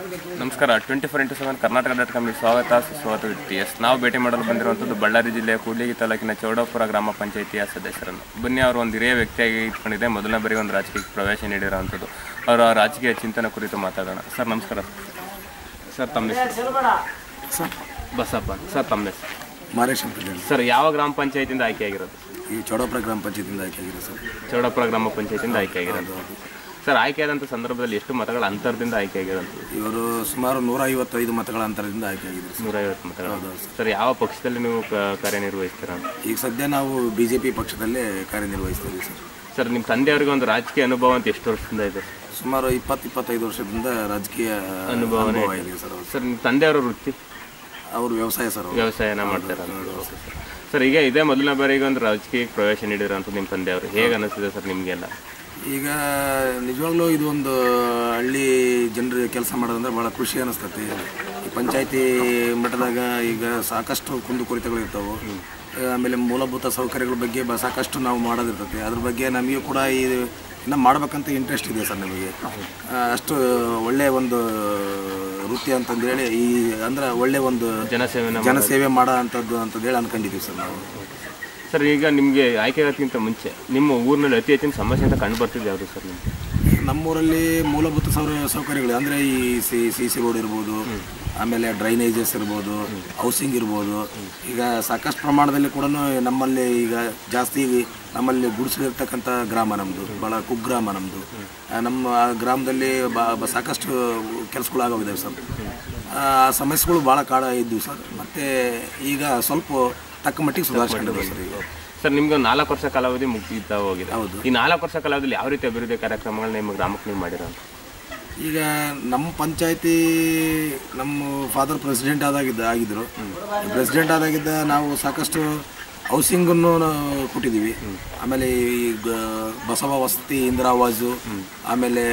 ನಮಸ್ಕಾರ twenty four into seven Karnataka dot ಕಾಮ್ಗೆ ಸ್ವಾಗತ ಸುಸ್ವಾಗತ ಟಿ ಎಸ್ ನಾವು ಭೇಟಿ ಮಾಡಲು ಬಂದಿರುವಂಥದ್ದು ಬಳ್ಳಾರಿ ಜಿಲ್ಲೆಯ ಕೂಡ್ಲಿಗಿ ತಾಲೂಕಿನ ಚೌಡಾಪುರ ಗ್ರಾಮ ಪಂಚಾಯಿತಿಯ ಸದಸ್ಯರನ್ನು ಬನ್ನಿ ಅವರು ಒಂದು ಹಿರಿಯ ವ್ಯಕ್ತಿಯಾಗಿ ಇಟ್ಕೊಂಡಿದೆ ಮೊದಲನೇ ಬಾರಿಗೆ ಒಂದು ರಾಜಕೀಯಕ್ಕೆ ಪ್ರವೇಶ ನೀಡಿರುವಂಥದ್ದು ಅವರ ರಾಜಕೀಯ ಚಿಂತನೆ ಕುರಿತು ಮಾತಾಡೋಣ ಸರ್ ನಮಸ್ಕಾರ ಸರ್ ತಮ್ಮ ಹೆಸರು ಸರ್ ಬಸಪ್ಪ ಸರ್ ತಮ್ಮ ಹೆಸರು ಮಾರೇಶ್ ಅಂತ ಹೇಳಿ ಸರ್ ಯಾವ ಗ್ರಾಮ ಪಂಚಾಯತಿಯಿಂದ ಆಯ್ಕೆಯಾಗಿರೋದು ಈ ಚೌಡಪುರ ಗ್ರಾಮ ಪಂಚಾಯತಿಯಿಂದ ಆಯ್ಕೆ ಆಗಿದೆ ಸರ್ ಚೌಡಾಪುರ ಗ್ರಾಮ ಪಂಚಾಯತಿಯಿಂದ ಆಯ್ಕೆಯಾಗಿರೋದು ಸರ್ ಆಯ್ಕೆಯಾದಂಥ ಸಂದರ್ಭದಲ್ಲಿ ಎಷ್ಟು ಮತಗಳ ಅಂತರದಿಂದ ಆಯ್ಕೆಯಾಗಿರೋದು ಇವರು ಸುಮಾರು ನೂರ ಐವತ್ತೈದು ಮತಗಳ ಅಂತರದಿಂದ ಆಯ್ಕೆ ಆಗಿದೆ ಸರ್ ನೂರೈವತ್ತು ಮತಗಳು ಸರ್ ಯಾವ ಪಕ್ಷದಲ್ಲಿ ನೀವು ಕ- ಕಾರ್ಯನಿರ್ವಹಿಸ್ತೀರಾ ಅಂತ ಈಗ ಸದ್ಯ ನಾವು ಬಿ ಜೆ ಪಿ ಪಕ್ಷದಲ್ಲೇ ಕಾರ್ಯನಿರ್ವಹಿಸ್ತಾ ಇದ್ದೀವಿ ಸರ್ ಸರ್ ನಿಮ್ಮ ತಂದೆಯವರಿಗೆ ಒಂದು ರಾಜಕೀಯ ಅನುಭವ ಅಂತ ಎಷ್ಟು ವರ್ಷದಿಂದ ಇದೆ ಸುಮಾರು ಇಪ್ಪತ್ತು ಇಪ್ಪತ್ತೈದು ವರ್ಷದಿಂದ ರಾಜಕೀಯ ಅನುಭವನೇ ಅನುಭವ ಇದೆ ಸರ್ ಅವ್ರು. ಸರ್ ನಿಮ್ಮ ತಂದೆಯವರ ವೃತ್ತಿ ಅವರು ವ್ಯವಸಾಯ ಸರ್ ಅವರು ವ್ಯವಸಾಯನ ಮಾಡ್ತಾರೆ ಸರ್ ಈಗ ಇದೇ ಮೊದಲನೇ ಬಾರಿಗೆ ಒಂದು ರಾಜಕೀಯಕ್ಕೆ ಪ್ರವೇಶ ನೀಡಿರೋಂಥ ನಿಮ್ಮ ತಂದೆಯವರು ಹೇಗೆ ಅನಿಸ್ತಿದೆ ಸರ್ ನಿಮಗೆಲ್ಲ ಈಗ ನಿಜವಾಗ್ಲೂ ಇದು ಒಂದು ಹಳ್ಳಿ ಜನರು ಕೆಲಸ ಮಾಡೋದಂದ್ರೆ ಭಾಳ ಖುಷಿ ಅನಿಸ್ತೈತಿ ಈ ಪಂಚಾಯತಿ ಮಟ್ಟದಾಗ ಈಗ ಸಾಕಷ್ಟು ಕುಂದುಕೊರತೆಗಳು ಇರ್ತಾವೆ ಆಮೇಲೆ ಮೂಲಭೂತ ಸೌಕರ್ಯಗಳ ಬಗ್ಗೆ ಬ ಸಾಕಷ್ಟು ನಾವು ಮಾಡೋದಿರ್ತೈತಿ ಅದ್ರ ಬಗ್ಗೆ ನಮಗೂ ಕೂಡ ಈ ಇನ್ನೂ ಮಾಡ್ಬೇಕಂತ ಇಂಟ್ರೆಸ್ಟ್ ಇದೆ ಸರ್ ನಮಗೆ ಆ, ಅಷ್ಟು ಒಳ್ಳೆಯ ಒಂದು ವೃತ್ತಿ ಅಂತಂದೇಳಿ ಈ ಅಂದ್ರೆ ಒಳ್ಳೆ ಒಂದು ಜನಸೇವೆನ ಜನಸೇವೆ ಮಾಡೋ ಅಂಥದ್ದು ಅಂತಂದೇಳಿ ಅನ್ಕೊಂಡಿದ್ದೀವಿ ಸರ್ ನಾವು ಸರ್ ಈಗ ನಿಮಗೆ ಆಯ್ಕೆಗೋಕ್ಕಿಂತ ಮುಂಚೆ ನಿಮ್ಮ ಊರಿನಲ್ಲಿ ಅತಿ ಹೆಚ್ಚಿನ ಸಮಸ್ಯೆ ಅಂತ ಕಂಡು ಬರ್ತಿದ್ದು ಯಾವುದು ಸರ್ ನಿಮಗೆ ನಮ್ಮೂರಲ್ಲಿ ಮೂಲಭೂತ ಸೌರ ಸೌಕರ್ಯಗಳು ಅಂದರೆ ಈ ಸಿ ಸಿ ಸಿ ರೋಡ್ ಇರ್ಬೋದು ಆಮೇಲೆ ಡ್ರೈನೇಜಸ್ ಇರ್ಬೋದು ಹೌಸಿಂಗ್ ಇರ್ಬೋದು ಈಗ ಸಾಕಷ್ಟು ಪ್ರಮಾಣದಲ್ಲಿ ಕೂಡ ನಮ್ಮಲ್ಲಿ ಈಗ ಜಾಸ್ತಿ ನಮ್ಮಲ್ಲಿ ಗುಡಿಸಲಿರ್ತಕ್ಕಂಥ ಗ್ರಾಮ ನಮ್ಮದು ಭಾಳ ಕುಗ್ರಾಮ ನಮ್ಮದು ನಮ್ಮ ಆ ಗ್ರಾಮದಲ್ಲಿ ಬಾ ಬ- ಸಾಕಷ್ಟು ಕೆಲಸಗಳು ಆಗೋಗಿದ್ದಾವೆ ಸರ್ ಆ ಸಮಸ್ಯೆಗಳು ಭಾಳ ಕಾಡ ಇದ್ದವು ಸರ್ ಮತ್ತು ಈಗ ಸ್ವಲ್ಪ ತಕ್ಕ ಮಟ್ಟಿಗೆ ಸುಧಾರಿಸ್ಕೊಂಡಿದ್ದಾವೆ ಸರ್ ಈಗ ಸರ್ ನಿಮ್ಗೆ ಒಂದು ನಾಲ್ಕು ವರ್ಷ ಕಾಲಾವಧಿ ಮುಗಿತಾ ಹೋಗಿದೆ ಹೌದು. ಈ ನಾಲ್ಕು ವರ್ಷ ಕಾಲಾವಧಿಯಲ್ಲಿ ಯಾವ ರೀತಿ ಅಭಿವೃದ್ಧಿ ಕಾರ್ಯಕ್ರಮಗಳನ್ನ ನಿಮ್ಮ ಗ್ರಾಮಕ್ಕೆ ನೀವು ಮಾಡಿರೋ ಈಗ ನಮ್ಮ ಪಂಚಾಯತಿ ನಮ್ಮ ಫಾದರ್ ಪ್ರೆಸಿಡೆಂಟ್ ಆದಾಗಿದ್ದ ಆಗಿದ್ದರು ಪ್ರೆಸಿಡೆಂಟ್ ಆದಾಗಿದ್ದ ನಾವು ಸಾಕಷ್ಟು ಹೌಸಿಂಗನ್ನು ನಾವು ಕೊಟ್ಟಿದ್ದೀವಿ ಆಮೇಲೆ ಈ ಗ- ಬಸವ ವಸತಿ ಇಂದಿರಾ ಆವಾಜು ಆಮೇಲೆ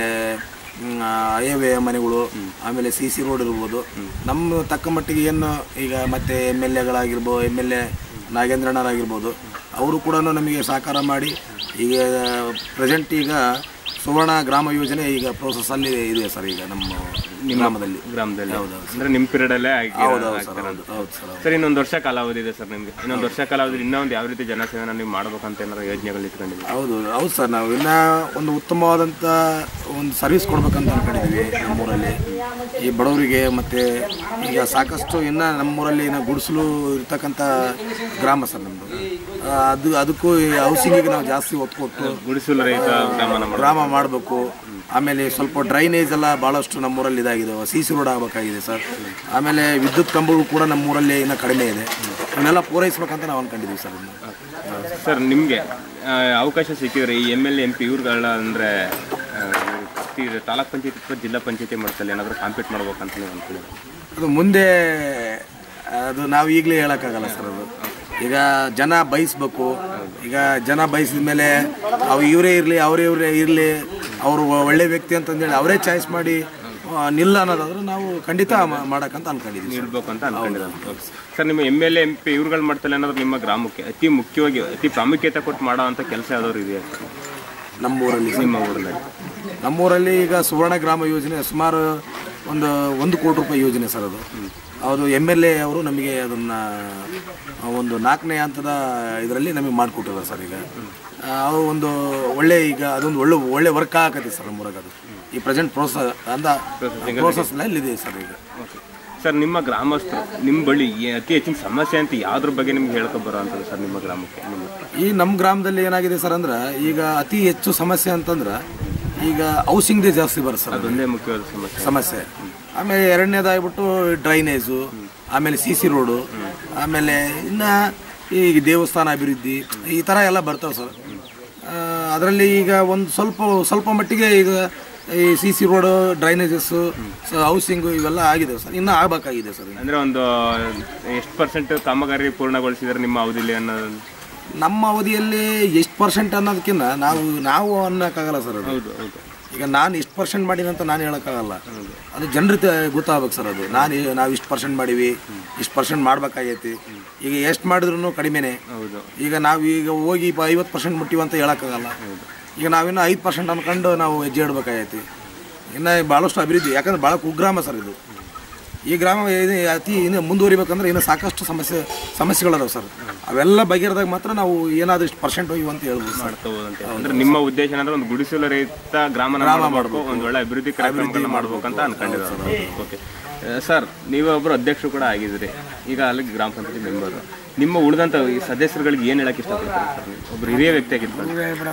ಮ್, ಅಯವ್ಯಯ ಮನೆಗಳು ಆಮೇಲೆ ಸಿ ಸಿ ರೋಡ್ ಇರ್ಬೋದು ನಮ್ಮ ತಕ್ಕ ಮಟ್ಟಿಗೆ ಏನು ಈಗ ಮತ್ತೆ ಎಮ್ ಎಲ್ ಎಗಳಾಗಿರ್ಬೋದು ಎಮ್ ಎಲ್ ಎ ನಾಗೇಂದ್ರಣ್ಣರಾಗಿರ್ಬೋದು ಅವರು ಕೂಡ ನಮಗೆ ಸಹಕಾರ ಮಾಡಿ ಈಗ ಪ್ರೆಸೆಂಟ್ ಈಗ ಸುವರ್ಣ ಗ್ರಾಮ ಯೋಜನೆ ಈಗ ಪ್ರೋಸೆಸ್ ಅಲ್ಲಿ ಇದೆ ಸರ್ ಈಗ ನಮ್ಮ ಗ್ರಾಮದಲ್ಲಿ ಗ್ರಾಮದಲ್ಲಿ ಹೌದು ಅಂದ್ರೆ ನಿಮ್ಮ ಪೀರಿಯಡಲ್ಲೇ ಹೌದು ಹೌದು ಸರ್ ಹೌದು ಹೌದು ಸರ್ ಹೌದು. ಸರ್ ಇನ್ನೊಂದು ವರ್ಷ ಕಾಲಾವಧಿ ಇದೆ ಸರ್ ನಿಮಗೆ ಇನ್ನೊಂದು ವರ್ಷ ಕಾಲಾವಧಿ ಇನ್ನೂ ಒಂದು ಯಾವ ರೀತಿ ಜನಸೇವೆನ ನೀವು ಮಾಡ್ಬೇಕಂತ ಏನಾದ್ರು ಯೋಜನೆಗಳು ಇಟ್ಕೊಂಡಿದ್ದೀವಿ ಹೌದು ಹೌದು ಸರ್ ನಾವು ಇನ್ನ ಒಂದು ಉತ್ತಮವಾದಂಥ ಒಂದು ಸರ್ವಿಸ್ ಕೊಡ್ಬೇಕಂತ ಅನ್ಕೊಂಡಿದ್ದೀವಿ ನಮ್ಮೂರಲ್ಲಿ ಈ ಬಡವರಿಗೆ ಮತ್ತು ಈಗ ಸಾಕಷ್ಟು ಇನ್ನು ನಮ್ಮೂರಲ್ಲಿ ಇನ್ನು ಗುಡಿಸಲು ಇರ್ತಕ್ಕಂಥ ಗ್ರಾಮ ಸರ್ ನಮ್ಮದು ಅದು ಅದಕ್ಕೂ ಈ ಹೌಸಿಂಗಿಗೆ ನಾವು ಜಾಸ್ತಿ ಒತ್ತು ಕೊಟ್ಟು ಗುಡಿಸಲು ರಹಿತ ಗ್ರಾಮನ ಮಾಡಿ ಗ್ರಾಮ ಮಾಡಬೇಕು ಆಮೇಲೆ ಸ್ವಲ್ಪ ಡ್ರೈನೇಜ್ ಎಲ್ಲ ಭಾಳಷ್ಟು ನಮ್ಮೂರಲ್ಲಿ ಇದಾಗಿದ್ದಾವೆ ಸಿ ಸಿ ರೋಡ್ ಆಗಬೇಕಾಗಿದೆ ಸರ್ ಆಮೇಲೆ ವಿದ್ಯುತ್ ಕಂಬಗಳು ಕೂಡ ನಮ್ಮೂರಲ್ಲಿ ಇನ್ನೂ ಕಡಿಮೆ ಇದೆ ಇವನ್ನೆಲ್ಲ ಪೂರೈಸ್ಬೇಕಂತ ನಾವು ಅನ್ಕೊಂಡಿದ್ದೀವಿ ಸರ್ ಇನ್ನು. ಸರ್ ನಿಮಗೆ ಅವಕಾಶ ಸಿಕ್ಕಿದ್ರೆ ಈ ಎಮ್ ಎಲ್ ಎಂ ಪಿ ಇವ್ರುಗಳ ಅಂದರೆ ತಾಲೂಕ್ ಪಂಚಾಯತಿ ಅಥವಾ ಜಿಲ್ಲಾ ಪಂಚಾಯತಿ ಮಟ್ಟದಲ್ಲಿ ಏನಾದರೂ ಕಾಂಪೀಟ್ ಮಾಡ್ಬೇಕಂತ ನೀವು ಅನ್ಕೊಂಡಿದ್ದೀವಿ ಅದು ಮುಂದೆ ಅದು ನಾವು ಈಗಲೇ ಹೇಳೋಕ್ಕಾಗಲ್ಲ ಸರ್ ಅದು ಈಗ ಜನ ಬಯಸ್ಬೇಕು ಈಗ ಜನ ಬಯಸಿದ ಮೇಲೆ ಅವು ಇವರೇ ಇರಲಿ ಅವರೇ ಇವರೇ ಇರಲಿ ಅವರು ಒಳ್ಳೆ ವ್ಯಕ್ತಿ ಅಂತಂದೇಳಿ ಅವರೇ ಚಾಯ್ಸ್ ಮಾಡಿ ಆ, ನಿಲ್ಲ ಅನ್ನೋದಾದ್ರೆ ನಾವು ಖಂಡಿತ ಮಾ- ಮಾಡಕ್ಕಂತ ಅನ್ಕೊಂಡಿದ್ದೀವಿ ಸರ್. ಇರ್ಬೇಕು ಅಂತ ಅನ್ಕೊಂಡಿದ್ದಾರೆ ಸರ್ ನಿಮ್ಮ M L A M P ಇವ್ರುಗಳ ಮಟ್ಟದಲ್ಲಿ ಏನಾದರೂ ನಿಮ್ಮ ಗ್ರಾಮಕ್ಕೆ ಅತಿ ಮುಖ್ಯವಾಗಿ ಅತಿ ಪ್ರಾಮುಖ್ಯತೆ ಕೊಟ್ಟು ಮಾಡೋ ಅಂಥ ಕೆಲಸ ಯಾವ್ದಾದ್ರು ಇದೆಯಾ ನಮ್ಮೂರಲ್ಲಿ ಸರ್. ನಿಮ್ಮ ಊರಿನಲ್ಲಿ ನಮ್ಮೂರಲ್ಲಿ ಈಗ ಸುವರ್ಣ ಗ್ರಾಮ ಯೋಜನೆ ಸುಮಾರು ಒಂದು ಒಂದು ಕೋಟಿ ರೂಪಾಯಿ ಯೋಜನೆ ಸರ್ ಅದು ಅದು ಎಮ್ ಎಲ್ ಎ ಅವರು ನಮಗೆ ಅದನ್ನು ಒಂದು ನಾಲ್ಕನೇ ಹಂತದ ಇದರಲ್ಲಿ ನಮಗೆ ಮಾಡಿಕೊಟ್ಟಿದ್ದಾರೆ ಸರ್ ಈಗ ಆ, ಅವರು ಒಂದು ಒಳ್ಳೆ ಈಗ ಅದೊಂದು ಒಳ್ಳೆ ಒಳ್ಳೆ ವರ್ಕ್ ಆಗತ್ತೆ ಸರ್ ನಮ್ಮೂರಾಗ ಅದು ಈ ಪ್ರೆಸೆಂಟ್ ಪ್ರೋಸೆಸ್ ಅಂದ ಪ್ರೋಸೆಸ್ನಲ್ಲಿ ಇದೆ ಸರ್ ಈಗ ಸರ್ ನಿಮ್ಮ ಗ್ರಾಮಸ್ಥರು ನಿಮ್ಮ ಬಳಿ ಏ- ಅತಿ ಹೆಚ್ಚಿನ ಸಮಸ್ಯೆ ಅಂತ ಯಾವ್ದ್ರ ಬಗ್ಗೆ ನಿಮ್ಗೆ ಹೇಳ್ಕೊ ಬರೋ ಅಂಥದ್ದು ಸರ್ ನಿಮ್ಮ ಗ್ರಾಮಕ್ಕೆ ನಿಮ್ಮ ಈ ನಮ್ಮ ಗ್ರಾಮದಲ್ಲಿ ಏನಾಗಿದೆ ಸರ್ ಅಂದ್ರೆ ಈಗ ಅತಿ ಹೆಚ್ಚು ಸಮಸ್ಯೆ ಅಂತಂದ್ರೆ ಈಗ ಹೌಸಿಂಗ್ದೇ ಜಾಸ್ತಿ ಬರುತ್ತೆ ಸರ್ ಅದು. ಅದೊಂದೇ ಮುಖ್ಯವಾದ ಸಮಸ್ಯೆ ಸಮಸ್ಯೆ ಆಮೇಲೆ ಎರಡನೇದಾಗ್ಬಿಟ್ಟು ಡ್ರೈನೇಜು ಆಮೇಲೆ ಸಿ ಸಿ ರೋಡು ಆಮೇಲೆ ಇನ್ನು ಈಗ ದೇವಸ್ಥಾನ ಅಭಿವೃದ್ಧಿ ಈ ಥರ ಎಲ್ಲ ಬರ್ತಾವೆ ಸರ್ ಅದರಲ್ಲಿ ಈಗ ಒಂದು ಸ್ವಲ್ಪ ಸ್ವಲ್ಪ ಮಟ್ಟಿಗೆ ಈಗ ಈ C C road drainages housing ಇವೆಲ್ಲ ಆಗಿದೆ ಸರ್ ಇನ್ನೂ ಆಗಬೇಕಾಗಿದೆ ಸರ್ ಅಂದ್ರೆ ಒಂದು ಎಷ್ಟು ಪರ್ಸೆಂಟ್ ಕಾಮಗಾರಿ ಪೂರ್ಣಗೊಳಿಸಿದ್ರೆ ನಿಮ್ಮ ಅವಧಿಲಿ ಅನ್ನೋದು ನಮ್ಮ ಅವಧಿಯಲ್ಲಿ ಎಷ್ಟು ಪರ್ಸೆಂಟ್ ಅನ್ನೋದಕ್ಕಿಂತ ನಾವು ನಾವು ಅನ್ನೋಕ್ಕಾಗಲ್ಲ ಸರ್ ಅದು ಹೌದು ಹೌದು ಈಗ ನಾನು ಇಷ್ಟು ಪರ್ಸೆಂಟ್ ಮಾಡೀನಿ ಅಂತ ನಾನು ಹೇಳೋಕ್ಕಾಗಲ್ಲ ಅದು ಜನರಿಗೆ ಗೊತ್ತಾಗ್ಬೇಕು ಸರ್ ಅದು ನಾನು ನಾವು ಇಷ್ಟು ಪರ್ಸೆಂಟ್ ಮಾಡೀವಿ ಇಷ್ಟು ಪರ್ಸೆಂಟ್ ಮಾಡ್ಬೇಕಾಗೈತಿ ಈಗ ಎಷ್ಟು ಮಾಡಿದ್ರು ಕಡಿಮೆನೆ ಹೌದು ಈಗ ನಾವು ಈಗ ಹೋಗಿ ಇಪ್ಪ ಐವತ್ತು ಪರ್ಸೆಂಟ್ ಮುಟ್ಟಿವಿ ಅಂತ ಹೇಳೋಕ್ಕಾಗಲ್ಲ ಈಗ ನಾವಿನ್ನೂ ಐದು ಪರ್ಸೆಂಟ್ ಅನ್ಕೊಂಡು ನಾವು ಹೆಜ್ಜೆ ಇಡ್ಬೇಕಾಗೈತಿ ಇನ್ನು ಭಾಳಷ್ಟು ಅಭಿವೃದ್ಧಿ ಯಾಕಂದ್ರೆ ಭಾಳ ಕುಗ್ರಾಮ ಸರ್ ಇದು ಈ ಗ್ರಾಮ ಇದು ಅತಿ ಇನ್ನು ಮುಂದುವರಿಬೇಕಂದ್ರೆ ಇನ್ನು ಸಾಕಷ್ಟು ಸಮಸ್ಯೆ ಸಮಸ್ಯೆಗಳದಾವೆ ಸರ್ ಅವೆಲ್ಲ ಬಗೆಹರಿದಾಗ ಮಾತ್ರ ನಾವು ಏನಾದರೂ ಇಷ್ಟು ಪರ್ಸೆಂಟ್ ಹೋಗಿವಿ ಅಂತ ಹೇಳ್ಬೋದು ಸರ್ ಮಾಡ್ಕೋಬೋದಂತೆ ಅಂದ್ರೆ ನಿಮ್ಮ ಉದ್ದೇಶ ಏನಂದ್ರೆ ಒಂದು ಗುಡಿಸಲು ರಹಿತ ಗ್ರಾಮನ ಮಾಡಬೇಕು ಒಂದು ಒಳ್ಳೆ ಅಭಿವೃದ್ಧಿ ಕಾರ್ಯಕ್ರಮಗಳನ್ನ ಮಾಡ್ಬೇಕು ಅಂತ ಅನ್ಕೊಂಡಿದ್ದಾರೆ ಓಕೆ ಸರ್ ನೀವು ಒಬ್ಬರು ಅಧ್ಯಕ್ಷರು ಕೂಡ ಆಗಿದ್ರಿ ಈಗ ಅಲ್ಲಿ ಗ್ರಾಮ ಪಂಚಾಯತಿ ಮೆಂಬರ್ ನಿಮ್ಮ ಉಳಿದಂತ ಈ ಸದಸ್ಯರುಗಳಿಗೆ ಏನು ಹೇಳಕ್ ಇಷ್ಟಪಡ್ತಾರೆ ಸರ್ ನೀವು ಒಬ್ರು ಹಿರಿಯ ವ್ಯಕ್ತಿ ಆಗಿರ್ತಾರೆ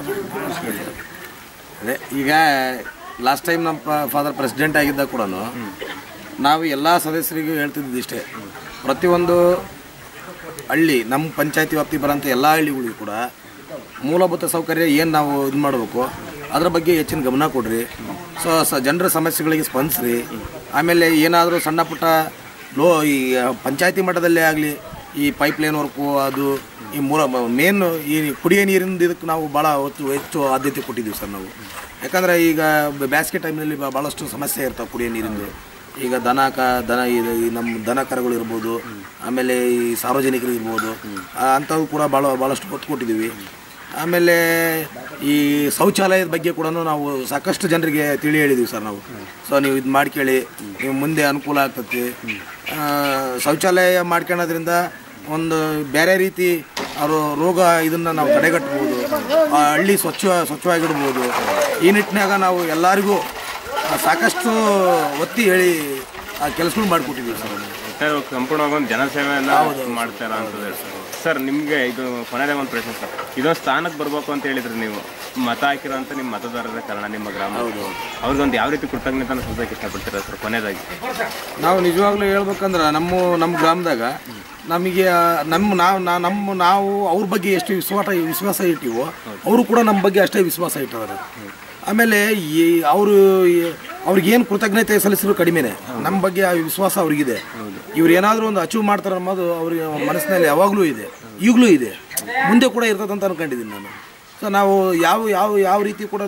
ಅದೇ ಈಗ ಲಾಸ್ಟ್ ಟೈಮ್ ನಮ್ಮ ಫಾದರ್ ಪ್ರೆಸಿಡೆಂಟ್ ಆಗಿದ್ದಾಗ ಕೂಡ ನಾವು ಎಲ್ಲ ಸದಸ್ಯರಿಗೂ ಹೇಳ್ತಿದ್ದು ಇಷ್ಟೇ ಪ್ರತಿಯೊಂದು ಹಳ್ಳಿ ನಮ್ಮ ಪಂಚಾಯತಿ ವ್ಯಾಪ್ತಿ ಬರೋಂಥ ಎಲ್ಲ ಹಳ್ಳಿಗಳಿಗೂ ಕೂಡ ಮೂಲಭೂತ ಸೌಕರ್ಯ ಏನು ನಾವು ಇದು ಮಾಡಬೇಕು ಅದ್ರ ಬಗ್ಗೆ ಹೆಚ್ಚಿನ ಗಮನ ಕೊಡ್ರಿ ಸೊ ಸ ಜನರ ಸಮಸ್ಯೆಗಳಿಗೆ ಸ್ಪಂದಿಸ್ರಿ ಆಮೇಲೆ ಏನಾದರೂ ಸಣ್ಣ ಪುಟ್ಟ ಲೋ ಈ ಪಂಚಾಯತಿ ಮಟ್ಟದಲ್ಲೇ ಆಗಲಿ ಈ ಪೈಪ್ ಲೈನ್ ವರ್ಕು ಅದು ಈ ಮೂಲ ಮೇನ್ ಈ ಕುಡಿಯೋ ನೀರಿನ ಇದಕ್ಕೆ ನಾವು ಭಾಳ ಹೊತ್ತು ಹೆಚ್ಚು ಆದ್ಯತೆ ಕೊಟ್ಟಿದ್ದೀವಿ ಸರ್ ನಾವು ಯಾಕಂದರೆ ಈಗ ಬ- ಬೇಸಿಗೆ ಟೈಮ್ನಲ್ಲಿ ಭಾಳಷ್ಟು ಸಮಸ್ಯೆ ಇರ್ತಾವೆ ಕುಡಿಯೋ ನೀರಿಂದು ಈಗ ದನ ಕ ದನ ಇದು ಈ ನಮ್ಮ ದನ ಕರುಗಳು ಇರ್ಬೋದು ಆಮೇಲೆ ಈ ಸಾರ್ವಜನಿಕರು ಇರ್ಬೋದು ಆ, ಅಂಥವು ಕೂಡ ಭಾಳ ಭಾಳಷ್ಟು ಒತ್ತು ಕೊಟ್ಟಿದ್ದೀವಿ ಆಮೇಲೆ ಈ ಶೌಚಾಲಯದ ಬಗ್ಗೆ ಕೂಡ ನಾವು ಸಾಕಷ್ಟು ಜನರಿಗೆ ತಿಳಿ ಹೇಳಿದ್ದೀವಿ ಸರ್ ನಾವು ಸೊ ನೀವು ಇದು ಮಾಡ್ಕೊಳ್ಳಿ ನೀವು ಮುಂದೆ ಅನುಕೂಲ ಆಗ್ತತಿ ಆ, ಶೌಚಾಲಯ ಮಾಡ್ಕೊಳ್ಳೋದ್ರಿಂದ ಒಂದು ಬೇರೆ ರೀತಿ ಅವರು ರೋಗ ಇದನ್ನು ನಾವು ತಡೆಗಟ್ಟಬಹುದು ಆ ಹಳ್ಳಿ ಸ್ವಚ್ಛ ಸ್ವಚ್ಛವಾಗಿಡ್ಬೋದು ಈ ನಿಟ್ಟಿನಾಗ ನಾವು ಎಲ್ಲರಿಗೂ ಆ, ಸಾಕಷ್ಟು ಒತ್ತಿ ಹೇಳಿ ಆ ಕೆಲಸಗಳು ಮಾಡಿಕೊಟ್ಟಿದ್ದೀವಿ ಸರ್ ನಾವು. ಒಟ್ಟಾರೆ ಸಂಪೂರ್ಣವಾಗಿ ಒಂದು ಜನಸೇವೆಯನ್ನ ಮಾಡ್ತಾರ ಅಂತದೆ ಸರ್ ನಿಮಗೆ ಇದು ಕೊನೆಯದೇ ಒಂದು ಪ್ರಶ್ನೆ ಸರ್ ಇದೊಂದು ಸ್ಥಾನಕ್ಕೆ ಬರಬೇಕು ಅಂತ ಹೇಳಿದ್ರಿ ನೀವು ಮತ ಹಾಕಿರೋ ಅಂತ ನಿಮ್ಮ ಮತದಾರರ ಕಾರಣ ನಿಮ್ಮ ಗ್ರಾಮ ಅವ್ರಿಗೊಂದು ಯಾವ ರೀತಿ ಕೃತಜ್ಞತೆ ಸಲ್ಸಕ್ಕೆ ಇಷ್ಟಪಡ್ತೀರಾ ಸರ್ ಕೊನೆಯದಾಗಿ ನಾವು ನಿಜವಾಗ್ಲೂ ಹೇಳ್ಬೇಕಂದ್ರೆ ನಮ್ಮ ನಮ್ಮ ಗ್ರಾಮದಾಗ ನಮಗೆ ಆ, ನಮ್ಮ ನಾವು ನಾ- ನಮ್ಮ ನಾವು ಅವ್ರ ಬಗ್ಗೆ ಎಷ್ಟು ವಿಶ್ವಾಸ ವಿಶ್ವಾಸ ಇಟ್ಟಿವೋ ಅವರು ಕೂಡ ನಮ್ಮ ಬಗ್ಗೆ ಅಷ್ಟೇ ವಿಶ್ವಾಸ ಇಟ್ಟಿದ್ದಾರೆ ಆಮೇಲೆ ಈ ಅವರು ಅವ್ರಿಗೇನು ಕೃತಜ್ಞತೆ ಸಲ್ಲಿಸಿದ್ರು ಕಡಿಮೆನೆ ನಮ್ಮ ಬಗ್ಗೆ ಆ ವಿಶ್ವಾಸ ಅವ್ರಿಗಿದೆ ಇವ್ರು ಏನಾದರೂ ಒಂದು ಅಚೀವ್ ಮಾಡ್ತಾರೆ ಅನ್ನೋದು ಅವ್ರಿಗೆ ಮನಸ್ಸಿನಲ್ಲಿ ಯಾವಾಗಲೂ ಇದೆ ಈಗಲೂ ಇದೆ ಮುಂದೆ ಕೂಡ ಇರ್ತದೆ ಅಂತ ಅನ್ಕೊಂಡಿದ್ದೀನಿ ನಾನು ಸೊ ನಾವು ಯಾವ ಯಾವ ಯಾವ ರೀತಿ ಕೂಡ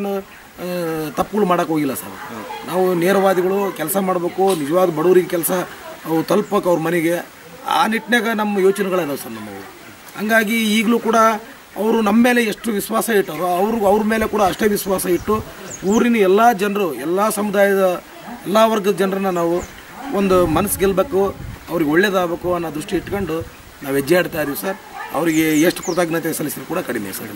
ತಪ್ಪುಗಳು ಮಾಡೋಕೆ ಹೋಗಿಲ್ಲ ಸರ್ ನಾವು ನೇರವಾದಿಗಳು ಕೆಲಸ ಮಾಡಬೇಕು ನಿಜವಾದ ಬಡವರಿಗೆ ಕೆಲಸ ಅವು ತಲುಪಬೇಕು ಅವ್ರ ಮನೆಗೆ ಆ ನಿಟ್ಟಿನಾಗ ನಮ್ಮ ಯೋಚನೆಗಳಿದಾವೆ ಸರ್ ನಮ್ಮವು ಹಂಗಾಗಿ ಈಗಲೂ ಕೂಡ ಅವರು ನಮ್ಮ ಮೇಲೆ ಎಷ್ಟು ವಿಶ್ವಾಸ ಇಟ್ಟರೋ ಅವ್ರಿಗೂ ಅವ್ರ ಮೇಲೆ ಕೂಡ ಅಷ್ಟೇ ವಿಶ್ವಾಸ ಇಟ್ಟು ಊರಿನ ಎಲ್ಲ ಜನರು ಎಲ್ಲ ಸಮುದಾಯದ ಎಲ್ಲ ವರ್ಗದ ಜನರನ್ನ ನಾವು ಒಂದು ಮನಸ್ಸು ಗೆಲ್ಲಬೇಕು ಅವ್ರಿಗೆ ಒಳ್ಳೇದಾಗಬೇಕು ಅನ್ನೋ ದೃಷ್ಟಿ ಇಟ್ಕೊಂಡು ನಾವು ಹೆಜ್ಜೆ ಆಡ್ತಾ ಇದೀವಿ ಸರ್ ಅವರಿಗೆ ಎಷ್ಟು ಕೃತಜ್ಞತೆ ಸಲ್ಲಿಸಿದ್ರು ಕೂಡ ಕಡಿಮೆ ಸರ್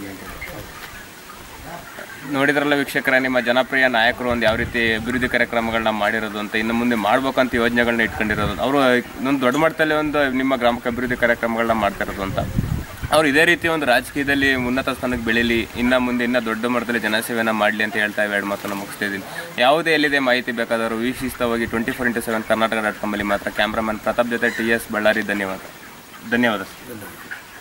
ನೋಡಿದ್ರಲ್ಲ ವೀಕ್ಷಕರ ನಿಮ್ಮ ಜನಪ್ರಿಯ ನಾಯಕರು ಒಂದು ಯಾವ ರೀತಿ ಅಭಿವೃದ್ಧಿ ಕಾರ್ಯಕ್ರಮಗಳನ್ನ ಮಾಡಿರೋದು ಅಂತ ಇನ್ನು ಮುಂದೆ ಮಾಡ್ಬೇಕಂತ ಯೋಜನೆಗಳನ್ನ ಇಟ್ಕೊಂಡಿರೋದು ಅವರು ಇನ್ನೊಂದು ದೊಡ್ಡ ಮಟ್ಟದಲ್ಲಿ ಒಂದು ನಿಮ್ಮ ಗ್ರಾಮಕ್ಕೆ ಅಭಿವೃದ್ಧಿ ಕಾರ್ಯಕ್ರಮಗಳನ್ನ ಮಾಡ್ತಾ ಇರೋದು ಅಂತ ಅವ್ರು ಇದೇ ರೀತಿ ಒಂದು ರಾಜಕೀಯದಲ್ಲಿ ಉನ್ನತ ಸ್ಥಾನಕ್ಕೆ ಬೆಳೀಲಿ ಇನ್ನು ಮುಂದೆ ಇನ್ನೂ ದೊಡ್ಡ ಮಟ್ಟದಲ್ಲಿ ಜನಸೇವೆನ ಮಾಡಲಿ ಅಂತ ಹೇಳ್ತಾ ಎರಡು ಮಾತನ್ನು ಮುಗಿಸ್ತಾ ಇದ್ದೀನಿ ಯಾವುದೇ ಎಲ್ಲಿದೆ ಮಾಹಿತಿ ಬೇಕಾದರೂ ವೀಕ್ಷಿಸ್ತವಾಗಿ twenty four into seven Karnataka dot ಕಾಮಲ್ಲಿ ಮಾತ್ರ ಕ್ಯಾಮ್ರಾಮನ್ ಪ್ರತಾಪ್ ಜೊತೆ ಟಿ ಎಸ್ ಬಳ್ಳಾರಿ ಧನ್ಯವಾದ ಧನ್ಯವಾದ ಸರ್